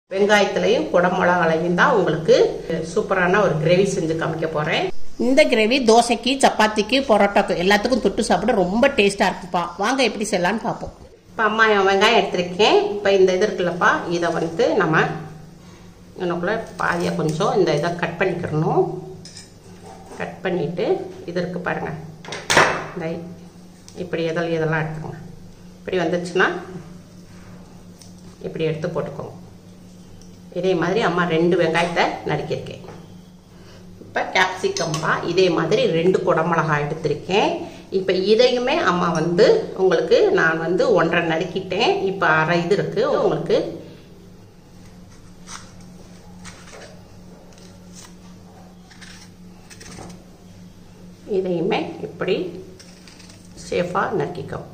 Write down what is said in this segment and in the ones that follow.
வெங்காயத்துலையும் குடமிளகாலையும் தான் உங்களுக்கு சூப்பரான ஒரு கிரேவி செஞ்சு காமிக்க போறேன் இந்த கிரேவி தோசைக்கு சப்பாத்திக்கு பரோட்டாக்கு எல்லாத்துக்கும் தொட்டு சாப்பிட ரொம்ப டேஸ்டா இருக்குப்பா வாங்க எப்படி செய்யலாம்னு பார்ப்போம் இப்போ அம்மா என் வெங்காயம் எடுத்திருக்கேன் இப்போ இந்த இது இருக்குல்லப்பா இதை வந்து நம்ம எனக்குள்ள பாதியாக கொஞ்சம் இந்த இதை கட் பண்ணிக்கிறணும் கட் பண்ணிட்டு இது இருக்கு பாருங்க இந்த இப்படி எதில் இதெல்லாம் எடுத்துக்கோங்க இப்படி வந்துச்சுன்னா இப்படி எடுத்து போட்டுக்கோங்க இதே மாதிரி அம்மா ரெண்டு வெங்காயத்தை நறுக்கியிருக்கேன் இப்போ கேப்சிகம்பா இதே மாதிரி ரெண்டு குடமிளகாய் எடுத்திருக்கேன் இப்போ இதையுமே அம்மா வந்து உங்களுக்கு நான் வந்து ஒன்றரை நறுக்கிட்டேன் இப்போ அரை இது இருக்கு உங்களுக்கு இதையுமே இப்படி சேஃபாக நறுக்கிக்கோங்க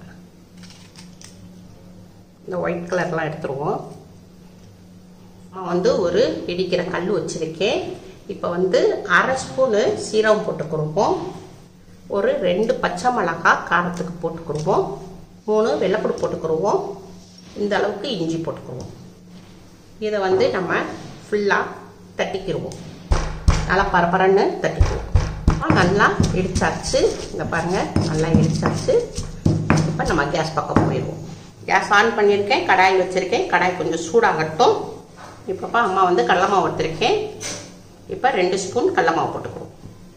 இந்த ஒயிட் கலர்லாம் எடுத்துருவோம் நான் வந்து ஒரு இடிக்கிற கல் வச்சுருக்கேன் இப்போ வந்து அரை ஸ்பூனு சீரகம் போட்டுக்கிருவோம் ஒரு ரெண்டு பச்சை மிளகாய் காரத்துக்கு போட்டுக்கிருவோம் மூணு வெள்ளைப்பூடு போட்டுக்கிருவோம் இந்த அளவுக்கு இஞ்சி போட்டுக்கிருவோம் இதை வந்து நம்ம ஃபுல்லாக தட்டிக்கிடுவோம் நல்லா பரபரன்னு தட்டிக்குவோம் நல்லா இடிச்சாச்சு இங்கே பாருங்கள் நல்லா இடிச்சாச்சு இப்போ நம்ம கேஸ் பக்கம் போயிடுவோம் கேஸ் ஆன் பண்ணியிருக்கேன் கடாய் வச்சுருக்கேன் கடாய் கொஞ்சம் சூடாகட்டும் இப்போப்பா அம்மா வந்து கடல மாவு எடுத்திருக்கேன் இப்போ ரெண்டு ஸ்பூன் கடல மாவு போட்டுக்கிறோம்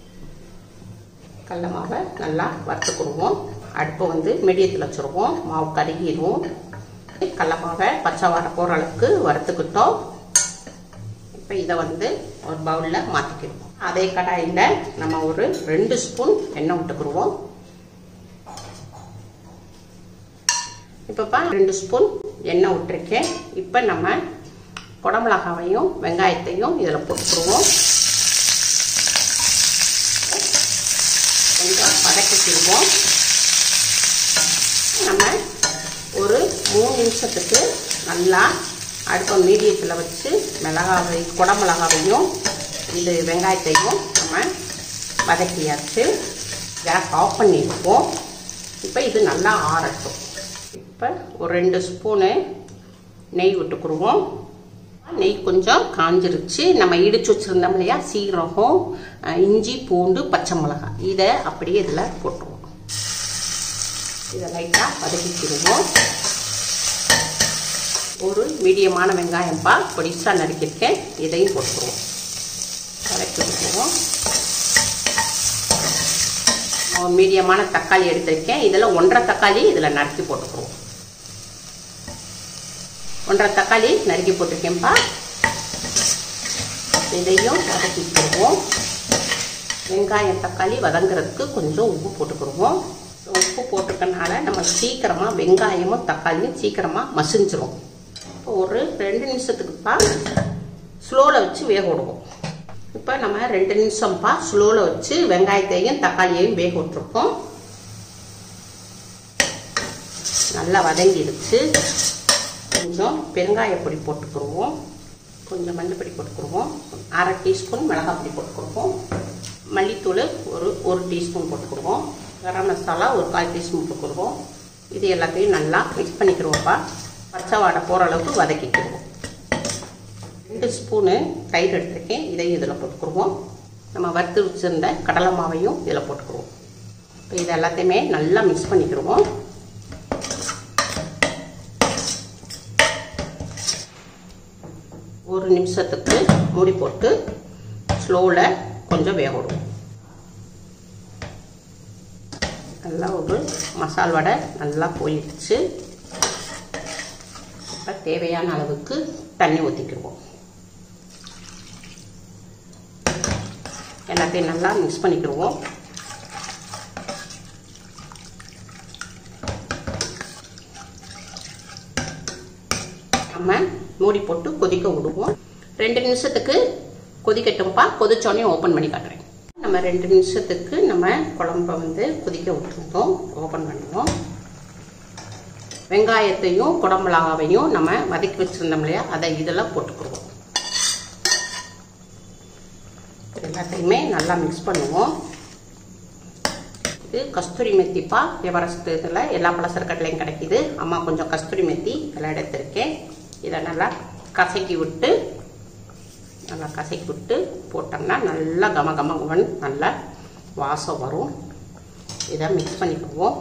கடல மாவை நல்லா வறுத்துக்கிடுவோம் அடுப்பை வந்து மீடியத்தில் வச்சுருவோம் மாவு கருகிடுவோம் கடல மாவை பச்சை வாடை போகிற அளவுக்கு வறுத்துக்கிட்டோம் இப்போ இதை வந்து ஒரு பவுலில் மாற்றிக்கிடுவோம் அதே கடாயில் நம்ம ஒரு ரெண்டு ஸ்பூன் எண்ணெய் விட்டுக்கிடுவோம் இப்போப்பா ரெண்டு ஸ்பூன் எண்ணெய் விட்டுருக்கேன் இப்போ நம்ம குடமிளகாவையும் வெங்காயத்தையும் இதில் போட்டுருவோம் கொஞ்சம் வதக்கிக்கிடுவோம் நம்ம ஒரு மூணு நிமிஷத்துக்கு நல்லா அடுப்பை மீடியத்தில் வச்சு மிளகாவை குடமிளகாவையும் இது வெங்காயத்தையும் நம்ம வதக்கியாச்சு கேஸ் ஆஃப் பண்ணிடுவோம் இப்போ இது நல்லா ஆறட்டும் இப்போ ஒரு ரெண்டு ஸ்பூனு நெய் விட்டுக்குருவோம் நெய் கொஞ்சம் காஞ்சிருச்சு நம்ம இடிச்சு வச்சுருந்தோம் இல்லையா சீரகம் இஞ்சி பூண்டு பச்சை மிளகாய் இதை அப்படியே இதில் போட்டுருவோம் இதை லைட்டாக வதக்கிக்கிடுவோம் ஒரு மீடியமான வெங்காயம்பா பொடிசாக நறுக்கியிருக்கேன் இதையும் போட்டுருவோம் வதக்கி விட்டுருவோம் மீடியமான தக்காளி எடுத்திருக்கேன் இதில் ஒன்றரை தக்காளி இதில் நறுக்கி போட்டுக்குருவோம் ஒன்றரை தக்காளி நறுக்கி போட்டிருக்கேன்ப்பா இதையும் வதக்கிக்கிடுவோம் வெங்காயம் தக்காளி வதங்குறதுக்கு கொஞ்சம் உப்பு போட்டுக்கிடுவோம் உப்பு போட்டிருக்கனால நம்ம சீக்கிரமாக வெங்காயமும் தக்காளியும் சீக்கிரமாக மசிஞ்சிரும் இப்போ ஒரு ரெண்டு நிமிஷத்துக்குப்பா ஸ்லோவில் வச்சு வேக விடுவோம் இப்போ நம்ம ரெண்டு நிமிஷம்ப்பா ஸ்லோவில் வச்சு வெங்காயத்தையும் தக்காளியையும் வேக விட்டுருக்கோம் நல்லா வதங்கிடுச்சு கொஞ்சம் பெருங்காய பொடி போட்டுக்கிடுவோம் கொஞ்சம் மஞ்சள் போட்டுக்கிடுவோம் அரை டீஸ்பூன் மிளகாய் பொடி போட்டுக்கிடுவோம் மல்லித்தூள் ஒரு ஒரு டீஸ்பூன் போட்டுக்கிடுவோம் கரம் மசாலா ஒரு கால் டீஸ்பூன் போட்டுக்கிடுவோம் இது எல்லாத்தையும் நல்லா மிக்ஸ் பண்ணிக்கிடுவோம்ப்பா பச்சை வாடை போகிற அளவுக்கு வதக்கிக்கிடுவோம் ரெண்டு ஸ்பூனு தயிர் எடுத்துருக்கேன் இதையும் இதில் போட்டுக்கிடுவோம் நம்ம வறுத்து வச்சுருந்த கடலை மாவையும் இதில் போட்டுக்கிடுவோம் இப்போ இது எல்லாத்தையுமே நல்லா மிக்ஸ் பண்ணிக்கிடுவோம் ஒரு நிமிஷத்துக்கு மூடி போட்டு ஸ்லோவில் கொஞ்சம் வேக விடுவோம் நல்லா ஒரு மசால் வடை நல்லா போயிடுச்சு இப்போ தேவையான அளவுக்கு தண்ணி ஊற்றிக்கிடுவோம் எல்லாத்தையும் நல்லா மிக்ஸ் பண்ணிக்கிடுவோம் நம்ம மூடி போட்டு கொதிக்க விடுவோம் ரெண்டு நிமிஷத்துக்கு கொதிக்கட்டும்ப்பா கொதிச்சோடனே ஓப்பன் பண்ணி காட்டுறேன் நம்ம ரெண்டு நிமிஷத்துக்கு நம்ம குழம்ப வந்து கொதிக்க விட்டுருந்தோம் ஓப்பன் பண்ணுவோம் வெங்காயத்தையும் குடமிளகாவையும் நம்ம வதக்கி வச்சுருந்தோம் இல்லையா அதை இதெல்லாம் போட்டுக்கிடுவோம் எல்லாத்தையுமே நல்லா மிக்ஸ் பண்ணுவோம் இது கஸ்தூரி மெத்திப்பா எவரெஸ்ட் இதில் எல்லா பலசரக்கட்லையும் கிடைக்கிது அம்மா கொஞ்சம் கஸ்தூரி மெத்தி எல்லாம் எடுத்திருக்கேன் இதை நல்லா கசக்கி விட்டு நல்லா கசக்கி விட்டு போட்டோம்னா நல்லா கம கம கமன் நல்லா வாசம் வரும் இதை மிக்ஸ் பண்ணிக்குவோம்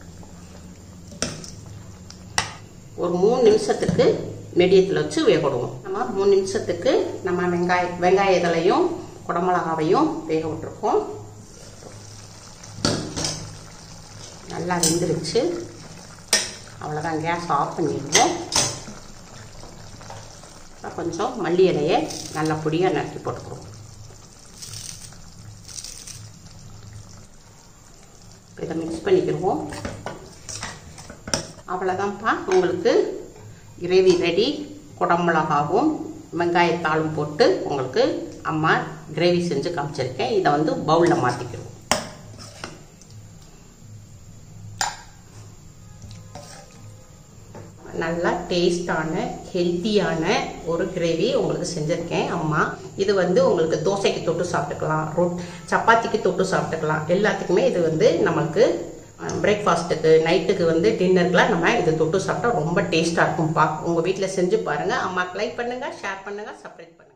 ஒரு மூணு நிமிஷத்துக்கு மீடியத்தில் வச்சு வேகவிடுவோம் நம்ம மூணு நிமிஷத்துக்கு நம்ம வெங்காய வெங்காய இதழையும் குடமிளகாவையும் வேக விட்டுருக்கோம் நல்லா வெந்துருச்சு அவ்வளோதான் கேஸ் ஆஃப் பண்ணிடுவோம் கொஞ்சம் மல்லி இலையை நல்லா பொடியாக நறுக்கி போட்டுக்கிறோம் இதை மிக்ஸ் பண்ணிக்கிடுவோம் அவ்வளோதான்ப்பா உங்களுக்கு கிரேவி ரெடி குடமிளகாவும் வெங்காயத்தாளும் போட்டு உங்களுக்கு அம்மா கிரேவி செஞ்சு காமிச்சிருக்கேன் இதை வந்து பவுலில் மாற்றிக்கிறோம் நல்லா டேஸ்டான ஹெல்த்தியான ஒரு கிரேவி உங்களுக்கு செஞ்சுருக்கேன் அம்மா இது வந்து உங்களுக்கு தோசைக்கு தொட்டு சாப்பிட்டுக்கலாம் ரொட் சப்பாத்திக்கு தொட்டு சாப்பிட்டுக்கலாம் எல்லாத்துக்குமே இது வந்து நமக்கு பிரேக்ஃபாஸ்ட்டுக்கு நைட்டுக்கு வந்து டின்னருக்குலாம் நம்ம இது தொட்டு சாப்பிட்டா ரொம்ப டேஸ்ட்டாக இருக்கும்ப்பா உங்கள் வீட்டில் செஞ்சு பாருங்கள் அம்மாக்கு லைக் பண்ணுங்கள் ஷேர் பண்ணுங்கள் சப்ஸ்கிரைப் பண்ணுங்கள்